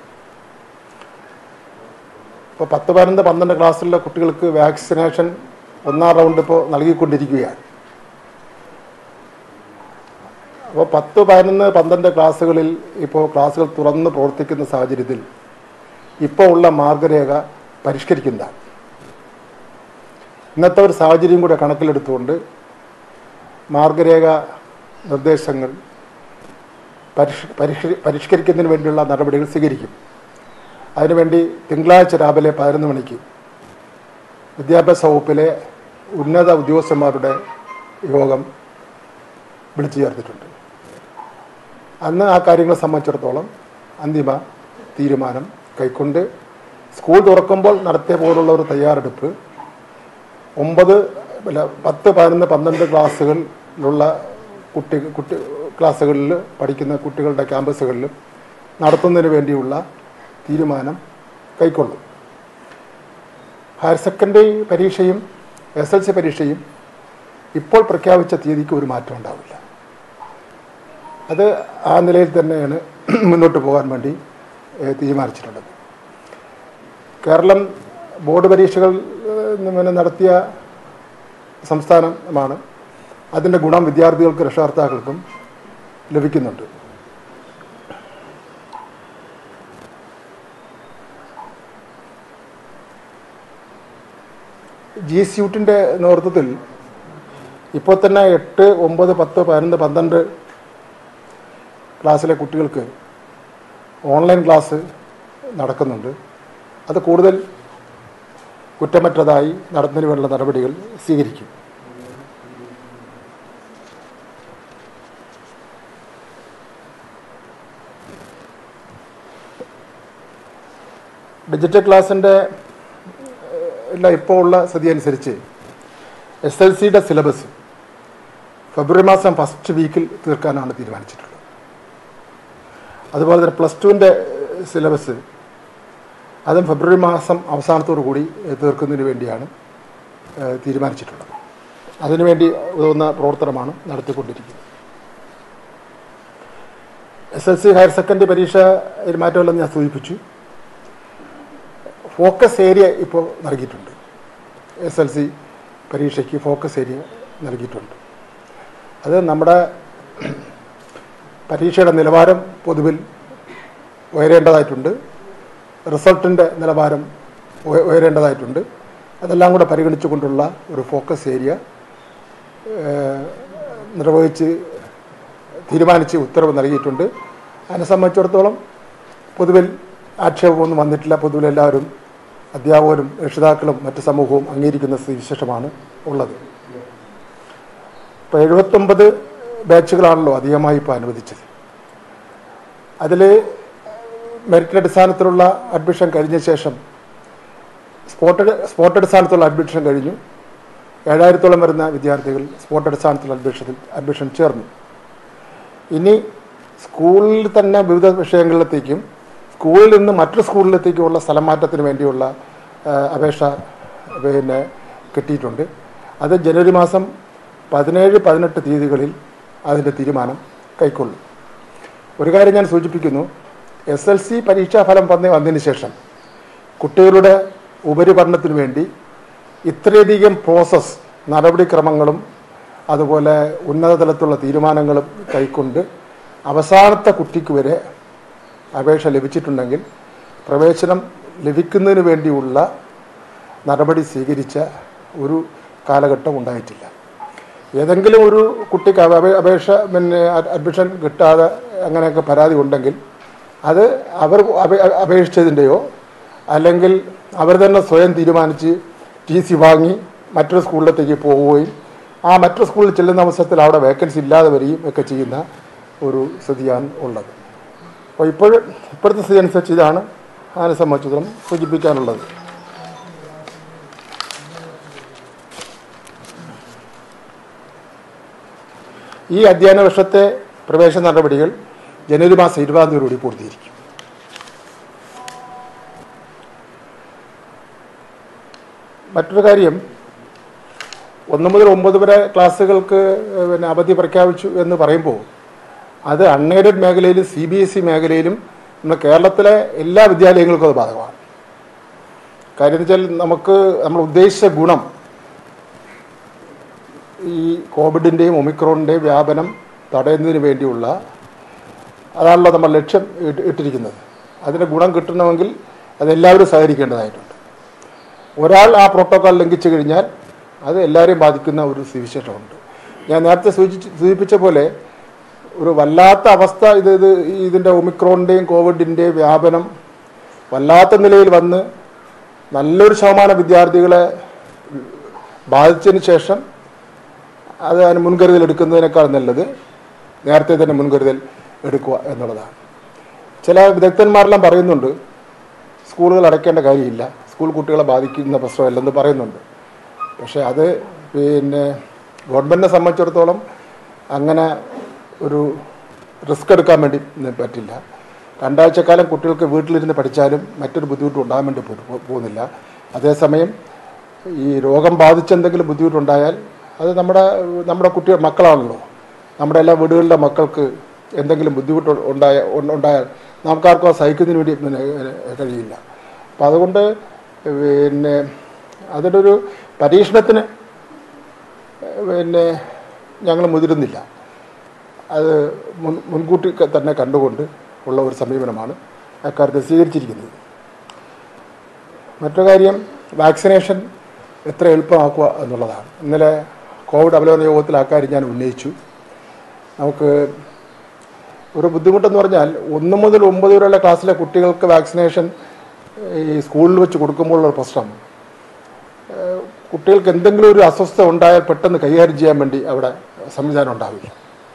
ഇപ്പോൾ പത്ത് പതിനൊന്ന് പന്ത്രണ്ട് ക്ലാസ്സിലുള്ള കുട്ടികൾക്ക് വാക്സിനേഷൻ ഒന്നാം റൗണ്ട് ഇപ്പോൾ നൽകിക്കൊണ്ടിരിക്കുകയാണ് അപ്പോൾ പത്ത് പതിനൊന്ന് പന്ത്രണ്ട് ക്ലാസ്സുകളിൽ ഇപ്പോൾ ക്ലാസ്സുകൾ തുറന്ന് പ്രവർത്തിക്കുന്ന സാഹചര്യത്തിൽ ഇപ്പോൾ ഉള്ള മാർഗരേഖ പരിഷ്കരിക്കുന്നതാണ് ഇന്നത്തെ ഒരു സാഹചര്യം കൂടെ കണക്കിലെടുത്തുകൊണ്ട് മാർഗരേഖ നിർദ്ദേശങ്ങൾ പരിഷ് പരിഷ്ക- പരിഷ്കരിക്കുന്നതിന് വേണ്ടിയുള്ള നടപടികൾ സ്വീകരിക്കും അതിനുവേണ്ടി തിങ്കളാഴ്ച രാവിലെ പതിനൊന്ന് മണിക്ക് വിദ്യാഭ്യാസ വകുപ്പിലെ ഉന്നത ഉദ്യോഗസ്ഥന്മാരുടെ യോഗം വിളിച്ചു ചേർത്തിട്ടുണ്ട് അന്ന് ആ കാര്യങ്ങളെ സംബന്ധിച്ചിടത്തോളം അന്തിമ തീരുമാനം കൈക്കൊണ്ട് സ്കൂൾ തുറക്കുമ്പോൾ നടത്തിയ പോലുള്ള ഒരു തയ്യാറെടുപ്പ് ഒമ്പത് അല്ല പത്ത് പതിനൊന്ന് പന്ത്രണ്ട് ക്ലാസ്സുകളിലുള്ള കുട്ടി കുട്ടി ക്ലാസ്സുകളിൽ പഠിക്കുന്ന കുട്ടികളുടെ ക്യാമ്പസുകളിൽ നടത്തുന്നതിന് വേണ്ടിയുള്ള തീരുമാനം കൈക്കൊള്ളും ഹയർ സെക്കൻഡറി പരീക്ഷയും എസ് എൽ സി പരീക്ഷയും ഇപ്പോൾ പ്രഖ്യാപിച്ച തീയതിക്ക് ഒരു മാറ്റം ഉണ്ടാവില്ല അത് ആ നിലയിൽ തന്നെയാണ് മുന്നോട്ട് പോകാൻ വേണ്ടി ഏഹ്, തീരുമാനിച്ചിട്ടുള്ളത് കേരളം ബോർഡ് പരീക്ഷകൾ ഏഹ്, പിന്നെ നടത്തിയ സംസ്ഥാനമാണ് അതിൻ്റെ ഗുണം വിദ്യാർത്ഥികൾക്ക് രക്ഷകർത്താക്കൾക്കും ലഭിക്കുന്നുണ്ട് ജി സ്യൂട്ടിൻ്റെ നേതൃത്വത്തിൽ ഇപ്പോൾ തന്നെ എട്ട് ഒമ്പത് പത്ത് പതിനൊന്ന് പന്ത്രണ്ട് ക്ലാസ്സിലെ കുട്ടികൾക്ക് ഓൺലൈൻ ക്ലാസ് നടക്കുന്നുണ്ട് അത് കൂടുതൽ കുറ്റമറ്റതായി നടത്തുന്നതിന് വേണ്ട നടപടികൾ സ്വീകരിക്കും ഡിജിറ്റൽ ക്ലാസ്സിൻ്റെ എല്ലാം ഇപ്പോൾ ഉള്ള സ്ഥിതി അനുസരിച്ച് എസ് എൽ സിയുടെ സിലബസ് ഫെബ്രുവരി മാസം ഫസ്റ്റ് വീക്കിൽ തീർക്കാനാണ് തീരുമാനിച്ചിട്ടുള്ളത് അതുപോലെ തന്നെ പ്ലസ് ടുവിൻ്റെ സിലബസ് അതും ഫെബ്രുവരി മാസം അവസാനത്തോടു കൂടി ഏഹ്, തീർക്കുന്നതിന് വേണ്ടിയാണ് ഏഹ്, തീരുമാനിച്ചിട്ടുള്ളത് അതിനുവേണ്ടി ഉതകുന്ന പ്രവർത്തനമാണ് നടത്തിക്കൊണ്ടിരിക്കുന്നത് S L C higher secondary പരീക്ഷ ഒരു മാറ്റമില്ലെന്ന് ഞാൻ സൂചിപ്പിച്ചു ഫോക്കസ് ഏരിയ ഇപ്പോൾ നൽകിയിട്ടുണ്ട് എസ് എൽ സി പരീക്ഷയ്ക്ക് ഫോക്കസ് ഏരിയ നൽകിയിട്ടുണ്ട് അത് നമ്മുടെ പരീക്ഷയുടെ നിലവാരം പൊതുവിൽ ഉയരേണ്ടതായിട്ടുണ്ട് റിസൾട്ടിൻ്റെ നിലവാരം ഉയ- ഉയരേണ്ടതായിട്ടുണ്ട് അതെല്ലാം കൂടെ പരിഗണിച്ചുകൊണ്ടുള്ള ഒരു ഫോക്കസ് ഏരിയ ഏഹ്, നിർവഹിച്ച് തീരുമാനിച്ച് ഉത്തരവ് നൽകിയിട്ടുണ്ട് അതിനെ സംബന്ധിച്ചിടത്തോളം പൊതുവിൽ ആക്ഷേപമൊന്നും വന്നിട്ടില്ല പൊതുവിൽ എല്ലാവരും അധ്യാപകരും രക്ഷിതാക്കളും മറ്റ് സമൂഹവും അംഗീകരിക്കുന്ന സ്ഥിതിവിശേഷമാണ് ഉള്ളത് ഇപ്പോൾ എഴുപത്തൊമ്പത് ബാച്ചുകളാണല്ലോ അധികമായി ഇപ്പോൾ അനുവദിച്ചത് അതിൽ മെറിറ്റ് അടിസ്ഥാനത്തിലുള്ള അഡ്മിഷൻ കഴിഞ്ഞ ശേഷം സ്പോട്ട് സ്പോട്ട് അടിസ്ഥാനത്തിലുള്ള അഡ്മിഷൻ കഴിഞ്ഞു ഏഴായിരത്തോളം വരുന്ന വിദ്യാർത്ഥികൾ സ്പോട്ട് അടിസ്ഥാനത്തിലുള്ള അഡ്മിഷനിൽ അഡ്മിഷൻ ചേർന്നു ഇനി സ്കൂളിൽ തന്നെ വിവിധ വിഷയങ്ങളിലത്തേക്കും സ്കൂളിൽ നിന്ന് മറ്റൊരു സ്കൂളിലത്തേക്കുമുള്ള സ്ഥലം മാറ്റത്തിന് വേണ്ടിയുള്ള ആ, അപേക്ഷ പിന്നെ കിട്ടിയിട്ടുണ്ട് അത് ജനുവരി മാസം പതിനേഴ് പതിനെട്ട് തീയതികളിൽ അതിൻ്റെ തീരുമാനം കൈക്കൊള്ളും ഒരു കാര്യം ഞാൻ സൂചിപ്പിക്കുന്നു എസ് എൽ സി പരീക്ഷാഫലം വന്ന് വന്നതിന് ശേഷം കുട്ടികളുടെ ഉപരിപഠനത്തിന് വേണ്ടി ഇത്രയധികം പ്രോസസ്സ് നടപടിക്രമങ്ങളും അതുപോലെ ഉന്നത തലത്തിലുള്ള തീരുമാനങ്ങളും കൈക്കൊണ്ട് അവസാനത്തെ കുട്ടിക്ക് വരെ അപേക്ഷ ലഭിച്ചിട്ടുണ്ടെങ്കിൽ പ്രവേശനം ലഭിക്കുന്നതിന് വേണ്ടിയുള്ള നടപടി സ്വീകരിച്ച ഒരു കാലഘട്ടം ഉണ്ടായിട്ടില്ല ഏതെങ്കിലും ഒരു കുട്ടിക്ക് അപേ- അപേക്ഷ പിന്നെ അഡ്- അഡ്മിഷൻ കിട്ടാതെ അങ്ങനെയൊക്കെ പരാതി ഉണ്ടെങ്കിൽ അത് അവർ അപേ- അപേക്ഷിച്ചതിൻ്റെയോ അല്ലെങ്കിൽ അവർ തന്നെ സ്വയം തീരുമാനിച്ച് ടി സി വാങ്ങി മറ്റൊരു സ്കൂളിലത്തേക്ക് പോവുകയും ആ മറ്റൊരു സ്കൂളിൽ ചെല്ലുന്ന അവസരത്തിൽ അവിടെ വേക്കൻസി ഇല്ലാതെ വരികയും ഒക്കെ ചെയ്യുന്ന ഒരു സ്ഥിതിയാണ് ഉള്ളത് അപ്പോൾ ഇപ്പോൾ ഇപ്പോഴത്തെ സ്ഥിതി അനുസരിച്ച് ഇതാണ് അതിനെ സംബന്ധിച്ചിടത്തോളം സൂചിപ്പിക്കാനുള്ളത് ഈ അധ്യയന വർഷത്തെ പ്രവേശന നടപടികൾ ജനുവരി മാസം ഇരുപതാം തീയതിയോടുകൂടി പൂർത്തീകരിക്കും മറ്റൊരു കാര്യം ഒന്ന് മുതൽ ഒമ്പത് വരെ ക്ലാസ്സുകൾക്ക് ഏഹ്, പിന്നെ അവധി പ്രഖ്യാപിച്ചു എന്ന് പറയുമ്പോൾ അത് അൺഎയ്ഡഡ് മേഖലയിലും സി ബി എസ് ഇ മേഖലയിലും നമ്മുടെ കേരളത്തിലെ എല്ലാ വിദ്യാലയങ്ങൾക്കും അത് ബാധകമാണ് കാര്യം എന്ന് വെച്ചാൽ നമുക്ക് നമ്മൾ ഉദ്ദേശിച്ച ഗുണം ഈ കോവിഡിൻ്റെയും ഒമിക്രോണിൻ്റെയും വ്യാപനം തടയുന്നതിന് വേണ്ടിയുള്ള അതാണല്ലോ നമ്മൾ ലക്ഷ്യം ഇട്ട് ഇട്ടിരിക്കുന്നത് അതിന് ഗുണം കിട്ടണമെങ്കിൽ അതെല്ലാവരും സഹകരിക്കേണ്ടതായിട്ടുണ്ട് ഒരാൾ ആ പ്രോട്ടോക്കോൾ ലംഘിച്ചു കഴിഞ്ഞാൽ അത് എല്ലാവരെയും ബാധിക്കുന്ന ഒരു സ്ഥിതിവിശേഷമുണ്ട് ഞാൻ നേരത്തെ സൂചിച്ച് സൂചിപ്പിച്ച പോലെ ഒരു വല്ലാത്ത അവസ്ഥ ഇത് ഇത് ഇതിൻ്റെ ഒമിക്രോണിൻ്റെയും കോവിഡിൻ്റെയും വ്യാപനം വല്ലാത്ത നിലയിൽ വന്ന് നല്ലൊരു ശതമാനം വിദ്യാർത്ഥികളെ ബാധിച്ചതിന് ശേഷം അത് അതിന് മുൻകരുതൽ എടുക്കുന്നതിനേക്കാൾ നല്ലത് നേരത്തെ തന്നെ മുൻകരുതൽ എടുക്കുക എന്നുള്ളതാണ് ചില വിദഗ്ധന്മാരെല്ലാം പറയുന്നുണ്ട് സ്കൂളുകൾ അടയ്ക്കേണ്ട കാര്യമില്ല സ്കൂൾ കുട്ടികളെ ബാധിക്കുന്ന പ്രശ്നമല്ലെന്ന് പറയുന്നുണ്ട് പക്ഷേ അത് പിന്നെ ഗവൺമെൻറ്റിനെ സംബന്ധിച്ചിടത്തോളം അങ്ങനെ ഒരു റിസ്ക് എടുക്കാൻ വേണ്ടി ന- പറ്റില്ല രണ്ടാഴ്ചക്കാലം കുട്ടികൾക്ക് വീട്ടിലിരുന്ന് പഠിച്ചാലും മറ്റൊരു ബുദ്ധിമുട്ടും ഉണ്ടാകാൻ വേണ്ടി പോ- പോകുന്നില്ല അതേസമയം ഈ രോഗം ബാധിച്ച് എന്തെങ്കിലും ബുദ്ധിമുട്ടുണ്ടായാൽ അത് നമ്മുടെ നമ്മുടെ കുട്ടികൾ മക്കളാണല്ലോ നമ്മുടെ എല്ലാ വീടുകളിലെ മക്കൾക്ക് എന്തെങ്കിലും ബുദ്ധിമുട്ട് ഉണ്ടായ ഉണ്ടായാൽ നമുക്കാർക്കും അത് സഹിക്കുന്നതിന് വേണ്ടി പിന്നെ കഴിയില്ല അപ്പം അതുകൊണ്ട് പിന്നെ അതിൻ്റെ ഒരു പരീക്ഷണത്തിന് പിന്നെ ഞങ്ങൾ മുതിരുന്നില്ല അത് മുൻ മുൻകൂട്ടി ക- തന്നെ കണ്ടുകൊണ്ട് ഉള്ള ഒരു സമീപനമാണ് അക്കാര്യത്തിൽ സ്വീകരിച്ചിരിക്കുന്നത് മറ്റൊരു കാര്യം വാക്സിനേഷൻ എത്ര എളുപ്പമാക്കുക എന്നുള്ളതാണ് ഇന്നലെ കോവിഡ് അവലോകന യോഗത്തിൽ ആ കാര്യം ഞാൻ ഉന്നയിച്ചു നമുക്ക് ഒരു ബുദ്ധിമുട്ടെന്ന് പറഞ്ഞാൽ ഒന്ന് മുതൽ ഒമ്പത് വരെയുള്ള ക്ലാസ്സിലെ കുട്ടികൾക്ക് വാക്സിനേഷൻ ഈ സ്കൂളിൽ വെച്ച് കൊടുക്കുമ്പോഴുള്ള ഒരു പ്രശ്നം ഏഹ് കുട്ടികൾക്ക് എന്തെങ്കിലും ഒരു അസ്വസ്ഥത ഉണ്ടായാൽ പെട്ടെന്ന് കൈകാര്യം ചെയ്യാൻ വേണ്ടി അവിടെ സംവിധാനം ഉണ്ടാവില്ല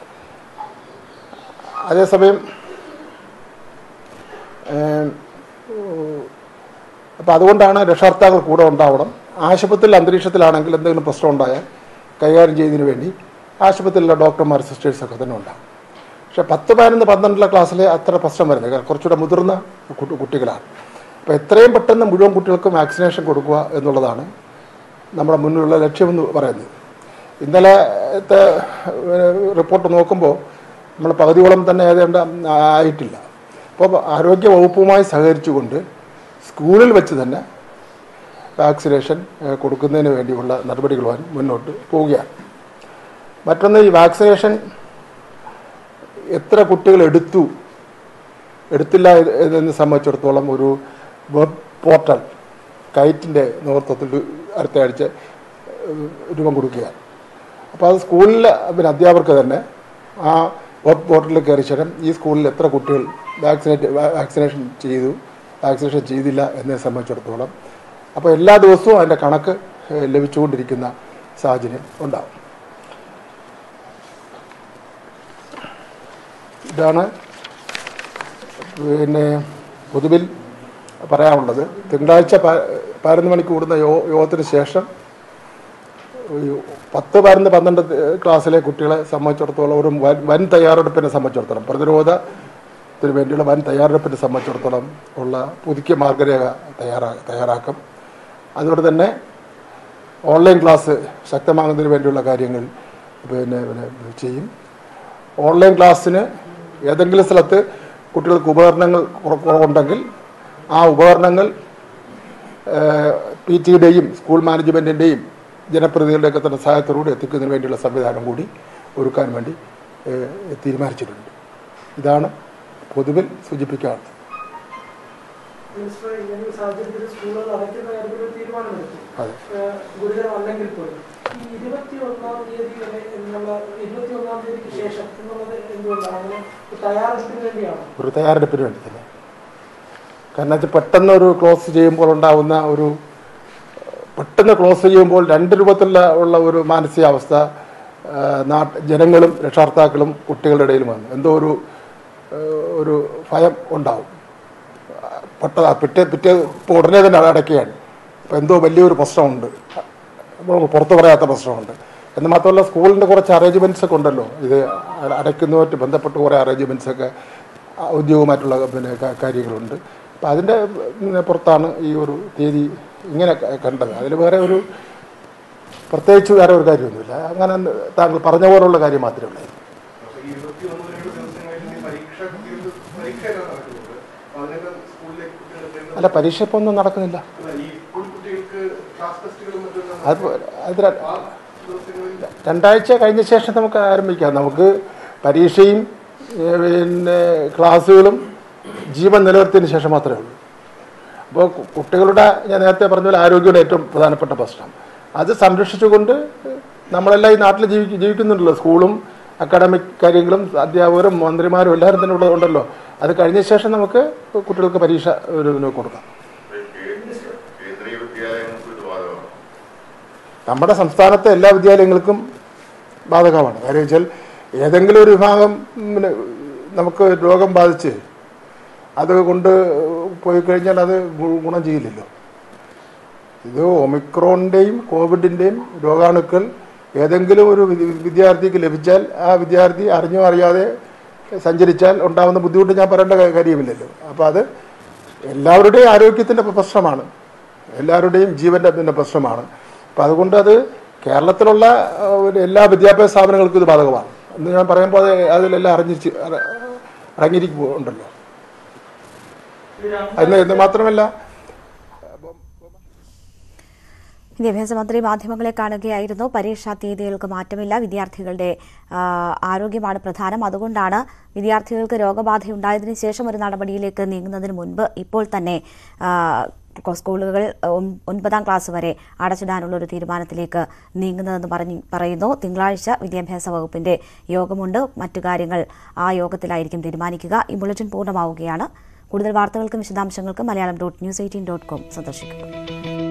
അതേസമയം അപ്പോൾ അതുകൊണ്ടാണ് രക്ഷാർത്ഥാക്കൾ കൂടെ ഉണ്ടാവണം ആശുപത്രിയിൽ അന്തരീക്ഷത്തിലാണെങ്കിൽ എന്തെങ്കിലും പ്രശ്നം ഉണ്ടായാൽ കൈകാര്യം ചെയ്യുന്നതിന് വേണ്ടി ആശുപത്രിയിലെ ഡോക്ടർമാർ സിസ്റ്റേഴ്സൊക്കെ തന്നെ ഉണ്ടാകും പക്ഷേ പത്ത് പതിനൊന്ന് പന്ത്രണ്ടിലെ ക്ലാസ്സിലെ അത്ര പ്രശ്നം വരുന്നത് കാരണം കുറച്ചുകൂടെ മുതിർന്ന കുട്ടി- കുട്ടികളാണ് അപ്പോൾ എത്രയും പെട്ടെന്ന് മുഴുവൻ കുട്ടികൾക്കും വാക്സിനേഷൻ കൊടുക്കുക എന്നുള്ളതാണ് നമ്മുടെ മുന്നിലുള്ള ലക്ഷ്യമെന്ന് പറയുന്നത് ഇന്നലത്തെ റിപ്പോർട്ട് നോക്കുമ്പോൾ നമ്മൾ പകുതിയോളം തന്നെ ഏതാണ്ട് ആയിട്ടില്ല അപ്പോൾ ആരോഗ്യ വകുപ്പുമായി സഹകരിച്ചുകൊണ്ട് സ്കൂളിൽ വെച്ച് തന്നെ വാക്സിനേഷൻ ഏഹ്, കൊടുക്കുന്നതിന് വേണ്ടിയുള്ള നടപടികളുമായി മുന്നോട്ട് പോവുകയാണ് മറ്റൊന്ന് ഈ വാക്സിനേഷൻ എത്ര കുട്ടികൾ എടുത്തു എടുത്തില്ല ഇത് എന്നതിനെ സംബന്ധിച്ചിടത്തോളം ഒരു വെബ് പോർട്ടൽ കൈറ്റിൻ്റെ നേതൃത്വത്തിൽ അടുത്ത ആഴ്ച ഏഹ്, രൂപം കൊടുക്കുകയാണ് അപ്പോൾ അത് സ്കൂളിൽ പിന്നെ അധ്യാപകർക്ക് തന്നെ ആ വെബ് പോർട്ടലിൽ കയറി ശേഷം ഈ സ്കൂളിൽ എത്ര കുട്ടികൾ വാക്സിനേറ്റ് വാക്സിനേഷൻ ചെയ്തു വാക്സിനേഷൻ ചെയ്തില്ല എന്നതിനെ സംബന്ധിച്ചിടത്തോളം അപ്പോൾ എല്ലാ ദിവസവും അതിൻ്റെ കണക്ക് ഏഹ്, ലഭിച്ചുകൊണ്ടിരിക്കുന്ന സാഹചര്യം ഉണ്ടാവും ഇതാണ് പിന്നെ പൊതുവിൽ പറയാനുള്ളത് തിങ്കളാഴ്ച പ- പതിനൊന്ന് മണിക്ക് കൂടുന്ന യോ യോഗത്തിന് ശേഷം ഈ പത്ത് പതിനൊന്ന് പന്ത്രണ്ട് ക്ലാസ്സിലെ കുട്ടികളെ സംബന്ധിച്ചിടത്തോളം ഒരു വൻ വൻ തയ്യാറെടുപ്പിനെ സംബന്ധിച്ചിടത്തോളം പ്രതിരോധത്തിന് വേണ്ടിയുള്ള വൻ തയ്യാറെടുപ്പിനെ സംബന്ധിച്ചിടത്തോളം ഉള്ള പുതുക്കിയ മാർഗരേഖ തയ്യാറാ തയ്യാറാക്കും അതുകൊണ്ട് തന്നെ ഓൺലൈൻ ക്ലാസ് ശക്തമാകുന്നതിന് വേണ്ടിയുള്ള കാര്യങ്ങൾ പിന്നെ പിന്നെ ചെയ്യും ഓൺലൈൻ ക്ലാസ്സിന് ഏതെങ്കിലും സ്ഥലത്ത് കുട്ടികൾക്ക് ഉപകരണങ്ങൾ കുറ- കുറവുണ്ടെങ്കിൽ ആ ഉപകരണങ്ങൾ പി ടിയുടെയും സ്കൂൾ മാനേജ്മെൻറ്റിൻ്റെയും ജനപ്രതിനിധികളുടെയൊക്കെ തന്നെ സഹായത്തോടുകൂടി എത്തിക്കുന്നതിന് വേണ്ടിയുള്ള സംവിധാനം കൂടി ഒരുക്കാൻ വേണ്ടി ഏഹ്, തീരുമാനിച്ചിട്ടുണ്ട് ഇതാണ് പൊതുവിൽ സൂചിപ്പിക്കാറുള്ളത് മിനിസ്റ്റർ ഇങ്ങനെ ഒരു സാഹചര്യത്തിൽ സ്കൂളുകൾ അടയ്ക്കുന്ന കാര്യത്തിൽ ഒരു തീരുമാനമെടുത്തു അതെ ഏഹ് ഗുരുതരമല്ലെങ്കിൽ പോലും ഈ ഇരുപത്തി ഒന്നാം തീയതി വരെ എന്നുള്ള ഇരുപത്തി ഒന്നാം തീയതിക്ക് ശേഷം എന്നുള്ളത് എന്തുകൊണ്ടാണ് അങ്ങനെ ഒരു തയ്യാറെടുപ്പിന് വേണ്ടിയാണോ ഒരു തയ്യാറെടുപ്പിന് വേണ്ടി തന്നെ കാരണം ഇത് പെട്ടെന്ന് ഒരു ക്ലോസ് ചെയ്യുമ്പോൾ ഉണ്ടാകുന്ന ഒരു പെട്ടെന്ന് ക്ലോസ് ചെയ്യുമ്പോൾ രണ്ട് രൂപത്തിലുള്ള ഉള്ള ഒരു മാനസികാവസ്ഥ ആ, നാട്ട് ജനങ്ങളും രക്ഷാർത്ഥാക്കളും കുട്ടികളുടെ ഇടയിലും വന്നു എന്തോ ഒരു ആ, ഒരു ഭയം ഉണ്ടാവും പെട്ട പിറ്റേ പിറ്റേ ഇപ്പോൾ ഉടനെ തന്നെ അടയ്ക്കുകയാണ് അപ്പോൾ എന്തോ വലിയൊരു പ്രശ്നമുണ്ട് നമ്മൾ പുറത്തു പറയാത്ത പ്രശ്നമുണ്ട് എന്ന് മാത്രമല്ല സ്കൂളിൻ്റെ കുറച്ച് അറേഞ്ച്മെൻറ്റ്സ് ഒക്കെ ഉണ്ടല്ലോ ഇത് അട- അടയ്ക്കുന്നതുമായിട്ട് ബന്ധപ്പെട്ട് കുറേ അറേഞ്ച്മെൻറ്റ്സ് ഒക്കെ ഔദ്യോഗികമായിട്ടുള്ള പിന്നെ ക- കാര്യങ്ങളുണ്ട് അപ്പം അതിൻ്റെ ഉം, പുറത്താണ് ഈ ഒരു തീയതി ഇങ്ങനെ ക- കണ്ടത് അതിൽ വേറെ ഒരു പ്രത്യേകിച്ച് വേറെ ഒരു കാര്യമൊന്നുമില്ല അങ്ങനെ താങ്കൾ പറഞ്ഞ പോലുള്ള കാര്യം മാത്രമേ ഉള്ളൂ അല്ല പരീക്ഷ ഇപ്പോൾ ഒന്നും നടക്കുന്നില്ല അത് അത് ര- രണ്ടാഴ്ച കഴിഞ്ഞ ശേഷം നമുക്ക് ആരംഭിക്കാം നമുക്ക് പരീക്ഷയും ഏ, പിന്നെ ക്ലാസ്സുകളും ജീവൻ നിലനിർത്തിയതിന് ശേഷം മാത്രമേ ഉള്ളൂ അപ്പോൾ കു- കുട്ടികളുടെ ഞാൻ നേരത്തെ പറഞ്ഞ പോലെ ആരോഗ്യമാണ് ഏറ്റവും പ്രധാനപ്പെട്ട പ്രശ്നം അത് സംരക്ഷിച്ചുകൊണ്ട് നമ്മളെല്ലാം ഈ നാട്ടിൽ ജീവി ജീവിക്കുന്നുണ്ടല്ലോ സ്കൂളും അക്കാഡമിക് കാര്യങ്ങളും അധ്യാപകരും മന്ത്രിമാരും എല്ലാവരും തന്നെ ഉള്ളത് ഉണ്ടല്ലോ അത് കഴിഞ്ഞ ശേഷം നമുക്ക് കുട്ടികൾക്ക് പരീക്ഷ ഒരു ഇതിന് കൊടുക്കാം കേന്ദ്രീയ വിദ്യാലയങ്ങൾക്ക് ഇത് ബാധകമാണ് നമ്മുടെ സംസ്ഥാനത്തെ എല്ലാ വിദ്യാലയങ്ങൾക്കും ബാധകമാണ് കാര്യം വെച്ചാൽ ഏതെങ്കിലും ഒരു വിഭാഗം പിന്നെ നമുക്ക് രോഗം ബാധിച്ച് അത് കൊണ്ട് പോയി കഴിഞ്ഞാൽ അത് ഗു- ഗുണം ചെയ്യില്ലല്ലോ ഇത് ഒമിക്രോണിൻ്റെയും കോവിഡിൻ്റെയും രോഗാണുക്കൾ ഏതെങ്കിലും ഒരു വി- വിദ്യാർത്ഥിക്ക് ലഭിച്ചാൽ ആ വിദ്യാർത്ഥി അറിഞ്ഞോ അറിയാതെ സഞ്ചരിച്ചാൽ ഉണ്ടാകുന്ന ബുദ്ധിമുട്ട് ഞാൻ പറയേണ്ട കാ- കാര്യമില്ലല്ലോ അപ്പോൾ അത് എല്ലാവരുടെയും ആരോഗ്യത്തിൻ്റെ പ്രശ്നമാണ് എല്ലാവരുടെയും ജീവൻ്റെ പിന്നെ പ്രശ്നമാണ് അപ്പോൾ അതുകൊണ്ട് അത് കേരളത്തിലുള്ള ആ, ഒരു എല്ലാ വിദ്യാഭ്യാസ സ്ഥാപനങ്ങൾക്കും ഇത് ബാധകമാണ് എന്ന് ഞാൻ പറയുമ്പോൾ അത് അതിലെല്ലാം അറിഞ്ഞിച്ച് അറ- അടങ്ങിയിരിക്കുന്നുണ്ടല്ലോ എന്ന് എന്ന് മാത്രമല്ല വിദ്യാഭ്യാസ മന്ത്രി മാധ്യമങ്ങളെ കാണുകയായിരുന്നു പരീക്ഷാ തീയതികൾക്ക് മാറ്റമില്ല വിദ്യാർത്ഥികളുടെ ആ, ആരോഗ്യമാണ് പ്രധാനം അതുകൊണ്ടാണ് വിദ്യാർത്ഥികൾക്ക് രോഗബാധയുണ്ടായതിനു ശേഷം ഒരു നടപടിയിലേക്ക് നീങ്ങുന്നതിന് മുൻപ് ഇപ്പോൾ തന്നെ ആ, കൊ- സ്കൂളുകൾ ഒൻ- ഒൻപതാം ക്ലാസ് വരെ അടച്ചിടാനുള്ള ഒരു തീരുമാനത്തിലേക്ക് നീങ്ങുന്നതെന്ന് പറഞ്ഞു പറയുന്നു തിങ്കളാഴ്ച വിദ്യാഭ്യാസ വകുപ്പിന്റെ യോഗമുണ്ട് മറ്റു കാര്യങ്ങൾ ആ യോഗത്തിലായിരിക്കും തീരുമാനിക്കുക ഈ ബുള്ളറ്റിൻ പൂർണ്ണമാവുകയാണ് കൂടുതൽ വാർത്തകൾക്കും വിശദാംശങ്ങൾക്കും Malayalam dot news eighteen dot com സന്ദർശിക്കുക